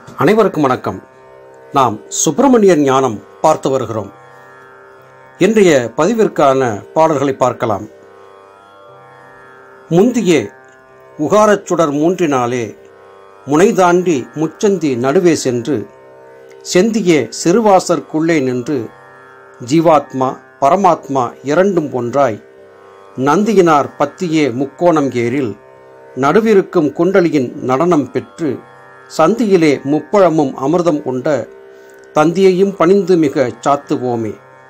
அனைவருக்கும் வணக்கம் நாம் சுப்பிரமணியர் ஞானம் பார்த்து வருகிறோம் இன்றைய பதிவிற்கான பாடல்களை பார்க்கலாம் முந்திய உகாரச் சுடர் மூன்றினாலே முனை தாண்டி முச்சந்தி நடுவே சென்று செந்திய சிறுவாசற்குள்ளே நின்று ஜீவாத்மா பரமாத்மா இரண்டும் ஒன்றாய் நந்தியினார் பத்தியே முக்கோணம் ஏரில் நடுவிருக்கும் குண்டலியின் நடனம் பெற்று சந்தியிலே முப்பழமும் அமிர்தம் கொண்ட தந்தியையும் பணிந்து மிக சாத்துவோமே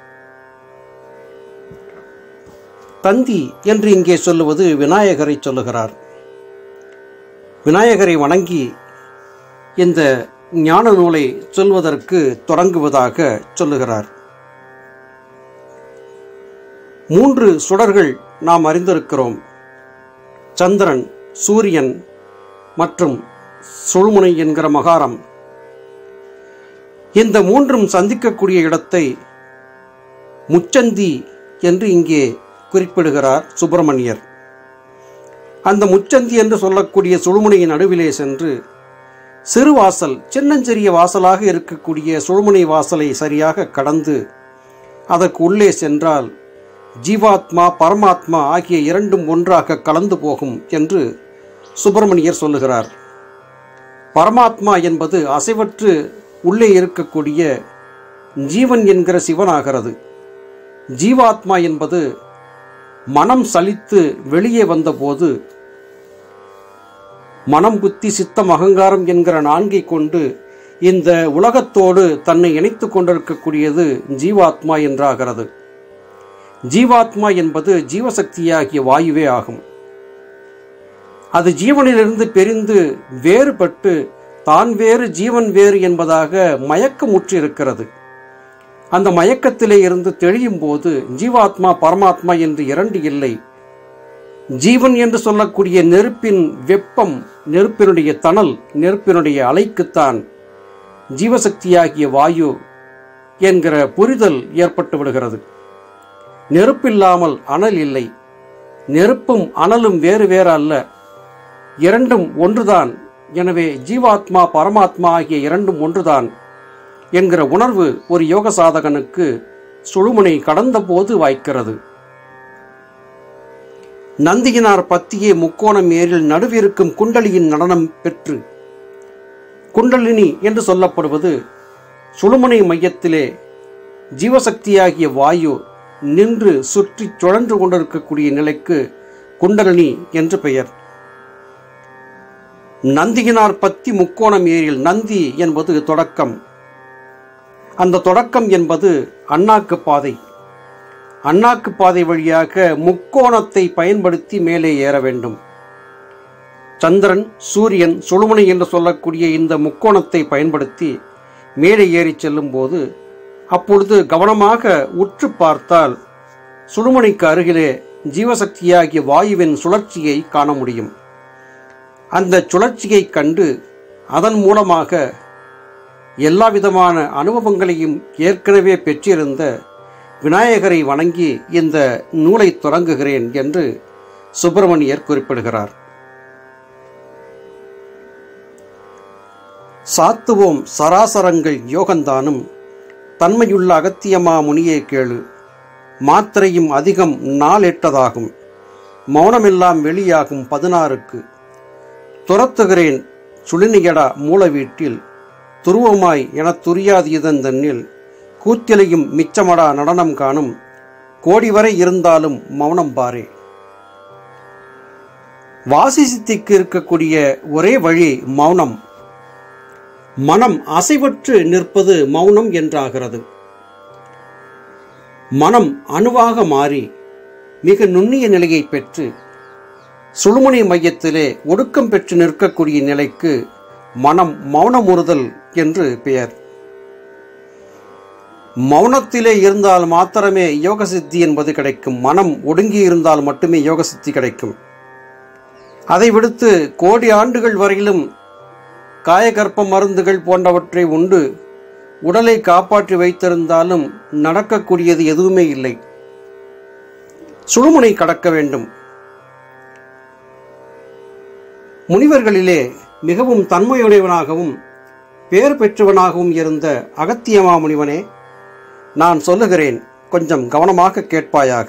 தந்தி என்று இங்கே சொல்லுவது விநாயகரை சொல்லுகிறார் விநாயகரை வணங்கி இந்த ஞான நூலை சொல்வதற்கு தொடங்குவதாக சொல்லுகிறார் மூன்று சுடர்கள் நாம் அறிந்திருக்கிறோம் சந்திரன் சூரியன் மற்றும் சுழுமுனை என்கிற மகாரம் இந்த மூன்றும் சந்திக்கக்கூடிய இடத்தை முச்சந்தி என்று இங்கே குறிப்பிடுகிறார் சுப்பிரமணியர் அந்த முச்சந்தி என்று சொல்லக்கூடிய சுழுமுனையின் நடுவிலே சென்று சிறு வாசல் சின்னஞ்சிறிய வாசலாக இருக்கக்கூடிய சுழுமுனை வாசலை சரியாக கடந்து அதற்கு உள்ளே சென்றால் ஜீவாத்மா பரமாத்மா ஆகிய இரண்டும் ஒன்றாக கலந்து போகும் என்று சுப்பிரமணியர் சொல்லுகிறார் பரமாத்மா என்பது அசைவற்று உள்ளே இருக்கக்கூடிய ஜீவன் என்கிற சிவனாகிறது ஜீவாத்மா என்பது மனம் சலித்து வெளியே வந்தபோது மனம் புத்தி சித்தம் அகங்காரம் என்கிற நான்கை கொண்டு இந்த உலகத்தோடு தன்னை இணைத்து கொண்டிருக்கக்கூடியது ஜீவாத்மா என்றாகிறது ஜீவாத்மா என்பது ஜீவசக்தியாகிய வாயுவே ஆகும் அது ஜீவனிலிருந்து பிரிந்து வேறுபட்டு தான் வேறு ஜீவன் வேறு என்பதாக மயக்கமுற்று இருக்கிறது அந்த மயக்கத்திலே இருந்து தெளியும் போது ஜீவாத்மா பரமாத்மா என்று இரண்டு இல்லை ஜீவன் என்று சொல்லக்கூடிய நெருப்பின் வெப்பம் நெருப்பினுடைய தணல் நெருப்பினுடைய அலைக்குத்தான் ஜீவசக்தியாகிய வாயு என்கிற புரிதல் ஏற்பட்டு விடுகிறது நெருப்பில்லாமல் அனல் இல்லை நெருப்பும் அனலும் வேறு வேறு அல்ல இரண்டும் ஒன்றுதான் எனவே ஜீவாத்மா பரமாத்மா ஆகிய இரண்டும் ஒன்றுதான் என்கிற உணர்வு ஒரு யோக சாதகனுக்கு சுழுமுனை கடந்த போது வாய்க்கிறது நந்தியினார் பத்தியே முக்கோணம் ஏரில் நடுவிருக்கும் குண்டலியின் நடனம் பெற்று குண்டலினி என்று சொல்லப்படுவது சுழுமுனை மையத்திலே ஜீவசக்தியாகிய வாயு நின்று சுற்றி சுழன்று கொண்டிருக்கக்கூடிய நிலைக்கு குண்டலினி என்று பெயர் நந்தியினார் பத்தி முக்கோணம் ஏரில் நந்தி என்பது தொடக்கம் அந்த தொடக்கம் என்பது அண்ணாக்கு பாதை அண்ணாக்கு பாதை வழியாக முக்கோணத்தை பயன்படுத்தி மேலே ஏற வேண்டும் சந்திரன் சூரியன் சுழுமுனை என்று சொல்லக்கூடிய இந்த முக்கோணத்தை பயன்படுத்தி மேலே ஏறி செல்லும் போது அப்பொழுது கவனமாக உற்று பார்த்தால் சுழுமுனைக்கு அருகிலே ஜீவசக்தியாகிய வாயுவின் சுழற்சியை காண முடியும் அந்த சுழற்சியை கண்டு அதன் மூலமாக எல்லா விதமான அனுபவங்களையும் ஏற்கனவே பெற்றிருந்த விநாயகரை வணங்கி இந்த நூலை தொடங்குகிறேன் என்று சுப்பிரமணியர் குறிப்பிடுகிறார் சாத்துவோம் சராசரங்கள் யோகந்தானும் தன்மையுள்ள அகத்தியமா முனியே கேளு மாத்திரையும் அதிகம் நாளெட்டதாகும் மௌனமெல்லாம் வெளியாகும் பதினாறுக்கு துரத்துகிறேன் சுழினியடா மூல வீட்டில் துருவமாய் எனத் துரியாது இதன் தன்னில் கூத்திலையும் மிச்சமடா நடனம் காணும் கோடி வரை இருந்தாலும் மௌனம் பாரே வாசி சித்திக்கு இருக்கக்கூடிய ஒரே வழி மௌனம் மனம் அசைவற்று நிற்பது மௌனம் என்றாகிறது மனம் அணுவாக மாறி மிக நுண்ணிய நிலையை பெற்று சுழுமுனை மையத்திலே ஒடுக்கம் பெற்று நிற்கக்கூடிய நிலைக்கு மனம் மௌனமுறுதல் என்று பெயர் மௌனத்திலே இருந்தால் மாத்திரமே யோக சித்தி என்பது கிடைக்கும் மனம் ஒடுங்கி இருந்தால் மட்டுமே யோக சித்தி கிடைக்கும் அதை விடுத்து கோடி ஆண்டுகள் வரையிலும் காயகற்ப மருந்துகள் போன்றவற்றை உண்டு உடலை காப்பாற்றி வைத்திருந்தாலும் நடக்கக்கூடியது எதுவுமே இல்லை சுழுமுனை கடக்க வேண்டும் முனிவர்களிலே மிகவும் தன்மையுடையவனாகவும் பேர் பெற்றவனாகவும் இருந்த அகத்தியமாமுனிவனே நான் சொல்லுகிறேன் கொஞ்சம் கவனமாக கேட்பாயாக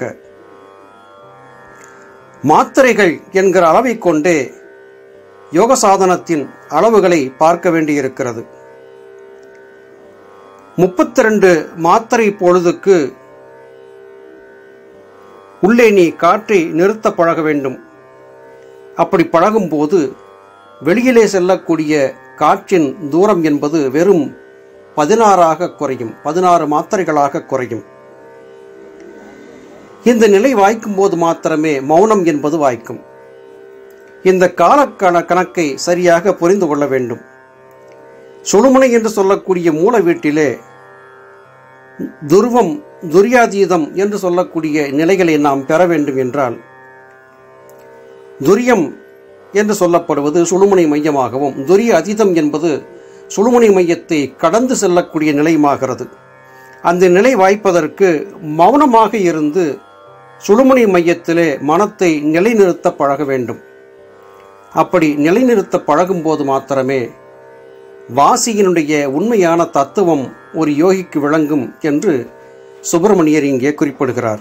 மாத்திரைகள் என்கிற அளவை கொண்டே யோக சாதனத்தின் அளவுகளை பார்க்க வேண்டியிருக்கிறது முப்பத்தி ரெண்டு மாத்திரை பொழுதுக்கு உள்ளே நீ காற்றை நிறுத்த பழக வேண்டும் அப்படி பழகும்போது வெளியிலே செல்லக்கூடிய காற்றின் தூரம் என்பது வெறும் பதினாறாக குறையும் பதினாறு மாத்திரைகளாக குறையும் இந்த நிலை வாய்க்கும் போது மாத்திரமே மௌனம் என்பது வாய்க்கும் இந்த காலக்கண கணக்கை சரியாக புரிந்து கொள்ள வேண்டும் சுழுமுனை என்று சொல்லக்கூடிய மூல வீட்டிலே துருவம் துரியாதீதம் என்று சொல்லக்கூடிய நிலைகளை நாம் பெற வேண்டும் என்றால் துரியம் என்று சொல்லப்படுவது சுழுமுனை மையமாகவும் துரிய அதீதம் என்பது சுழுமுனை மையத்தை கடந்து செல்லக்கூடிய நிலையுமாகிறது அந்த நிலை வாய்ப்பதற்கு மௌனமாக இருந்து சுழுமுனை மையத்திலே மனத்தை நிலைநிறுத்த பழக வேண்டும் அப்படி நிலைநிறுத்த பழகும் போது மாத்திரமே வாசியினுடைய உண்மையான தத்துவம் ஒரு யோகிக்கு விளங்கும் என்று சுப்பிரமணியர் இங்கே குறிப்பிடுகிறார்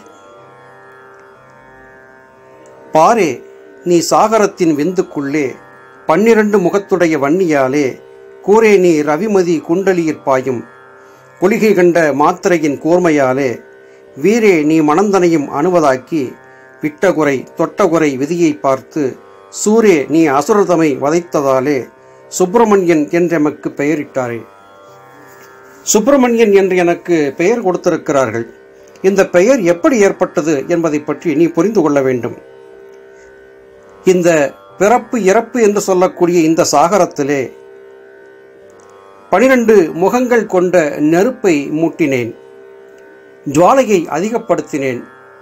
பாரே நீ சாகரத்தின் விந்துக்குள்ளே பன்னிரண்டு முகத்துடைய வன்னியாலே கூரே நீ ரவிமதி குண்டலியிற் பாயும் குளிகை கண்ட மாத்திரையின் கூர்மையாலே வீரே நீ மணந்தனையும் அணுவதாக்கி விட்டகுறை தொட்டகுறை விதியை பார்த்து சூரே நீ அசுரதமை வதைத்ததாலே சுப்பிரமணியன் என்றெமக்கு பெயரிட்டாரே சுப்பிரமணியன் என்று எனக்கு பெயர் கொடுத்திருக்கிறார்கள் இந்த பெயர் எப்படி ஏற்பட்டது என்பதை பற்றி நீ புரிந்து கொள்ள வேண்டும் இந்த பிறப்பு இறப்பு என்று சொல்லக்கூடிய இந்த சாகரத்திலே பனிரெண்டு முகங்கள் கொண்ட நெருப்பை மூட்டினேன் ஜுவாலையை அதிகப்படுத்தினேன்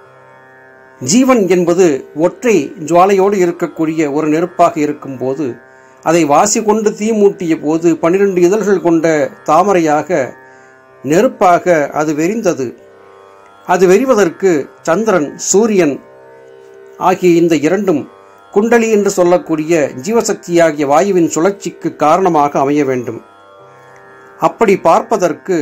ஜீவன் என்பது ஒற்றை ஜுவாலையோடு இருக்கக்கூடிய ஒரு நெருப்பாக இருக்கும்போது அதை வாசி கொண்டு தீ மூட்டிய போது பனிரெண்டு இதழ்கள் கொண்ட தாமரையாக நெருப்பாக அது வெறிந்தது அது வெறிவதற்கு சந்திரன் சூரியன் ஆகிய இந்த இரண்டும் குண்டலி என்று சொல்லக்கூடிய ஜீவசக்தியாகிய வாயுவின் சுழற்சிக்கு காரணமாக அமைய வேண்டும் அப்படி பார்ப்பதற்கு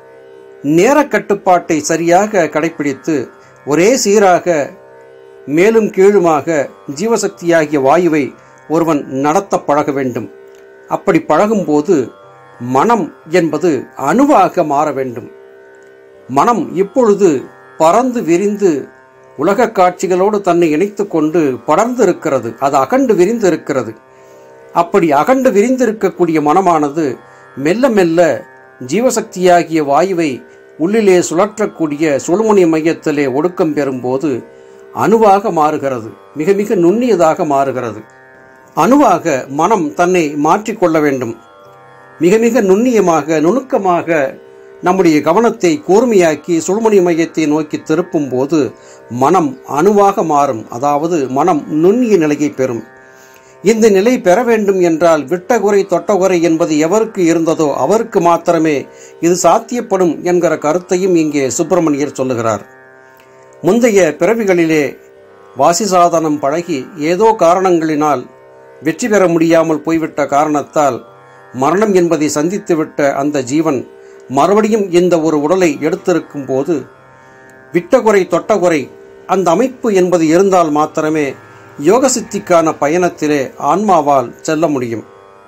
நேர கட்டுப்பாட்டை சரியாக கடைபிடித்து ஒரே சீராக மேலும் கீழுமாக ஜீவசக்தியாகிய வாயுவை ஒருவன் நடத்த பழக வேண்டும் அப்படி பழகும்போது மனம் என்பது அணுவாக மாற வேண்டும் மனம் இப்பொழுது பறந்து விரிந்து உலக காட்சிகளோடு தன்னை இணைத்துக் கொண்டு படர்ந்து இருக்கிறது அது அகண்டு விரிந்து இருக்கிறது அப்படி அகண்டு விரிந்திருக்கக்கூடிய மனமானது மெல்ல மெல்ல ஜீவசக்தியாகிய வாயுவை உள்ளிலே சுழற்றக்கூடிய சுழுமுனை மையத்திலே ஒடுக்கம் பெறும்போது அணுவாக மாறுகிறது மிக மிக நுண்ணியதாக மாறுகிறது அணுவாக மனம் தன்னை மாற்றிக்கொள்ள வேண்டும் மிக மிக நுண்ணியமாக நுணுக்கமாக நம்முடைய கவனத்தை கூர்மையாக்கி சுழுமுனை மையத்தை நோக்கி திருப்பும் போது மனம் அணுவாக மாறும் அதாவது மனம் நுண்ணிய நிலையை பெறும் இந்த நிலை பெற வேண்டும் என்றால் விட்டகுறை தொட்டகுறை என்பது எவருக்கு இருந்ததோ அவருக்கு மாத்திரமே இது சாத்தியப்படும் என்கிற கருத்தையும் இங்கே சுப்பிரமணியர் சொல்லுகிறார் முந்தைய பிறவிகளிலே வாசி சாதனம் பழகி ஏதோ காரணங்களினால் வெற்றி பெற முடியாமல் போய்விட்ட காரணத்தால் மரணம் என்பதை சந்தித்துவிட்ட அந்த ஜீவன் மறுபடியும் இந்த ஒரு உடலை எடுத்திருக்கும் போது விட்டகுறை தொட்டகுறை அந்த அமைப்பு என்பது இருந்தால் மாத்திரமே யோக சித்திக்கான பயணத்திலே ஆன்மாவால் செல்ல முடியும்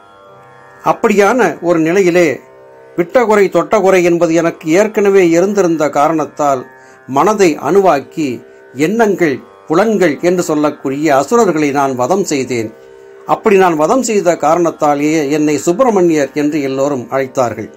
அப்படியான ஒரு நிலையிலே விட்டகுறை தொட்டகுறை என்பது எனக்கு ஏற்கனவே இருந்திருந்த காரணத்தால் மனதை அணுவாக்கி எண்ணங்கள் புலன்கள் என்று சொல்லக்கூடிய அசுரர்களை நான் வதம் செய்தேன் அப்படி நான் வதம் செய்த காரணத்தாலேயே என்னை சுப்பிரமணியர் என்று எல்லோரும் அழைத்தார்கள்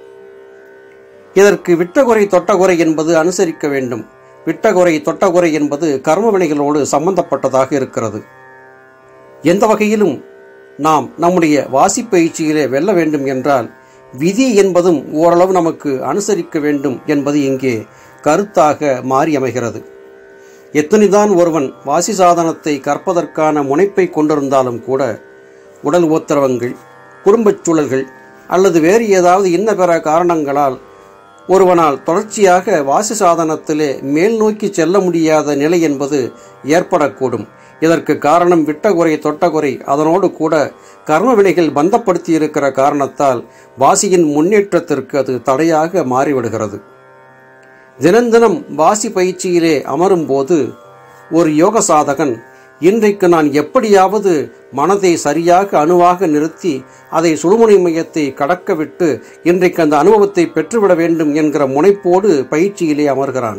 இதற்கு விட்டகுறை தொட்டகுறை என்பது அனுசரிக்க வேண்டும் விட்டகுறை தொட்டகுறை என்பது கர்ம வினைகளோடு சம்பந்தப்பட்டதாக இருக்கிறது எந்த வகையிலும் நாம் நம்முடைய வாசிப்பயிற்சியிலே வெல்ல வேண்டும் என்றால் விதி என்பதும் ஓரளவு நமக்கு அனுசரிக்க வேண்டும் என்பது இங்கே கருத்தாக மாறி அமைகிறது எத்தனைதான் ஒருவன் வாசி சாதனத்தை கற்பதற்கான முனைப்பை கொண்டிருந்தாலும் கூட உடல் உத்தரவங்கள் குடும்பச் சூழல்கள் அல்லது வேறு ஏதாவது இன்ன பிற காரணங்களால் ஒருவனால் தொடர்ச்சியாக வாசி சாதனத்திலே மேல் நோக்கி செல்ல முடியாத நிலை என்பது ஏற்படக்கூடும் இதற்கு காரணம் விட்டகுறை தொட்டகுறை அதனோடு கூட கர்ம வினைகள் பந்தப்படுத்தி இருக்கிற காரணத்தால் வாசியின் முன்னேற்றத்திற்கு அது தடையாக மாறிவிடுகிறது தினந்தினம் வாசி பயிற்சியிலே அமரும் போது ஒரு யோக சாதகன் இன்றைக்கு நான் எப்படியாவது மனதை சரியாக அணுவாக நிறுத்தி அதை சுழுமுனை மையத்தை கடக்க விட்டு இன்றைக்கு அந்த அனுபவத்தை பெற்றுவிட வேண்டும் என்கிற முனைப்போடு பயிற்சியிலே அமர்கிறான்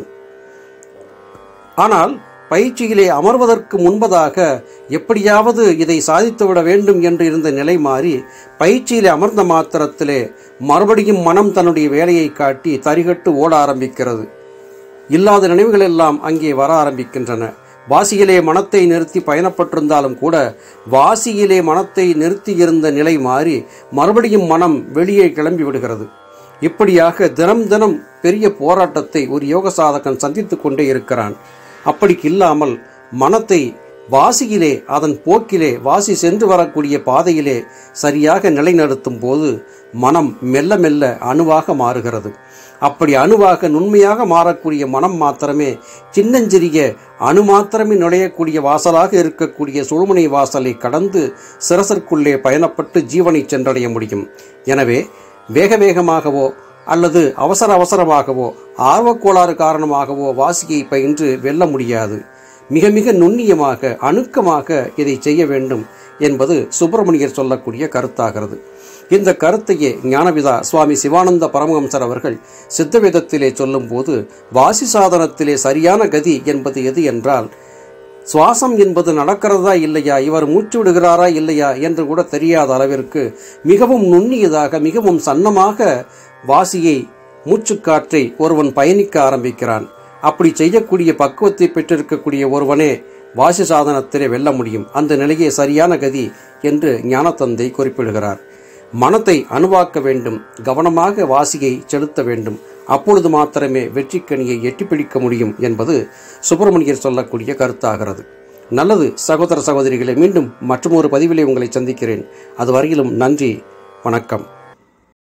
ஆனால் பயிற்சியிலே அமர்வதற்கு முன்பதாக எப்படியாவது இதை சாதித்துவிட வேண்டும் என்று இருந்த நிலை மாறி பயிற்சியிலே அமர்ந்த மாத்திரத்திலே மறுபடியும் மனம் தன்னுடைய வேலையை காட்டி தரிகட்டு ஓட ஆரம்பிக்கிறது இல்லாத நினைவுகள் எல்லாம் அங்கே வர ஆரம்பிக்கின்றன வாசியிலே மனத்தை நிறுத்தி பயணப்பட்டிருந்தாலும் கூட வாசியிலே மனத்தை நிறுத்தியிருந்த நிலை மாறி மறுபடியும் மனம் வெளியே கிளம்பி விடுகிறது இப்படியாக தினம் தினம் பெரிய போராட்டத்தை ஒரு யோக சாதகன் சந்தித்துக் கொண்டே இருக்கிறான் அப்படி இல்லாமல் மனத்தை வாசியிலே அதன் போக்கிலே வாசி சென்று வரக்கூடிய பாதையிலே சரியாக நிலைநிறுத்தும் போது மனம் மெல்ல மெல்ல அணுவாக மாறுகிறது அப்படி அணுவாக நுண்மையாக மாறக்கூடிய மனம் மாத்திரமே சின்னஞ்சிறிய அணு மாத்திரமே நுழையக்கூடிய வாசலாக இருக்கக்கூடிய சுழுமுனை வாசலை கடந்து சிரசற்குள்ளே பயணப்பட்டு ஜீவனை சென்றடைய முடியும் எனவே வேக வேகமாகவோ அல்லது அவசர அவசரமாகவோ ஆர்வக்கோளாறு காரணமாகவோ வாசியை பயின்று வெல்ல முடியாது மிக மிக நுண்ணியமாக அணுக்கமாக இதை செய்ய வேண்டும் என்பது சுப்பிரமணியர் சொல்லக்கூடிய கருத்தாகிறது இந்த கருத்தையே ஞானவிதா சுவாமி சிவானந்த பரமஹம்சர் அவர்கள் சித்தவேதத்திலே சொல்லும்போது வாசி சாதனத்திலே சரியான கதி என்பது எது என்றால் சுவாசம் என்பது நடக்கிறதா இல்லையா இவர் மூச்சு விடுகிறாரா இல்லையா என்று கூட தெரியாத அளவிற்கு மிகவும் நுண்ணியதாக மிகவும் சன்னமாக வாசியை மூச்சுக்காற்றை ஒருவன் பயணிக்க ஆரம்பிக்கிறான் அப்படி செய்யக்கூடிய பக்குவத்தை பெற்றிருக்கக்கூடிய ஒருவனே வாசி சாதனத்திலே வெல்ல முடியும் அந்த நிலையே சரியான கதி என்று ஞானத்தந்தை குறிப்பிடுகிறார் மனத்தை அணுவாக்க வேண்டும் கவனமாக வாசியை செலுத்த வேண்டும் அப்பொழுது மாத்திரமே வெற்றிக்கனியை எட்டி பிடிக்க முடியும் என்பது சுப்பிரமணியர் சொல்லக்கூடிய கருத்தாகிறது நல்லது சகோதர சகோதரிகளை மீண்டும் மற்றொரு பதிவிலே உங்களை சந்திக்கிறேன் அது வரையிலும் நன்றி வணக்கம்